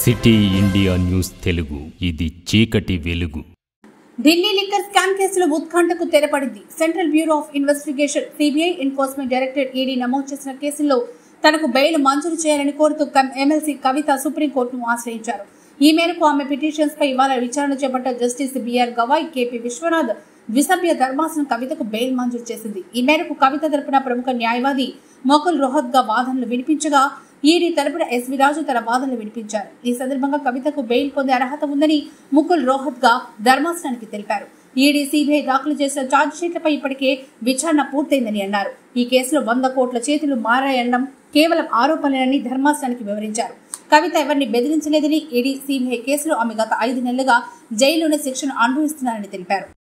city India news Telugu ఇది చీకటి వెలుగు ఢిల్లీ లిక్కర్ స్కామ్ కేసులో ఉత్కంఠకు తెరపడింది central bureau of investigation CBI enforcement directorate ED నమోదు చేసిన కేసుల్లో తనకు బెయిల్ మంజూరు చేయాలని కోరుతూ కం- ఎమ్మెల్సీ కవిత సుప్రీంకోర్టును ఆశ్రయించారు ఈ మేరకు ఆమె పిటిషన్స్ పై ఇవాళ విచారణ చేపట్ట justice BR Gavai KP Viswanath ద్విసభ్య ధర్మాసనం కవితకు బెయిల్ మంజూరు చేసింది ఈ మేరకు కవిత తరపున ప్రముఖ న్యాయవాది మొకుల్ రోహత్గా వాదనలు వినిపించగా ఈడీ తరపున ఎస్వి రాజు తన వాదనలు వినిపించారు ఈ సందర్భంగా కవితకు బెయిల్ పొందే అర్హత ఉందని ముకుల్ రోహత్గా ధర్మాసనానికి తెలిపారు ఈడీ సిబిఐ దాఖలు చేసిన ఛార్జ్ షీట్లపై ఇప్పటికే విచారణ పూర్తయిందని అన్నారు ఈ కేసులో వంద కోట్ల చేతులు మారాయనడం కేవలం ఆరోపణలేనని ధర్మాసనానికి వివరించారు కవిత ఎవరిని బెదిరించలేదని ఈడీ సిబిఐ కేసులో ఆమె గత ఐదు నెలలుగా జైల్లోనే శిక్షను అనుభవిస్తున్నారని తెలిపారు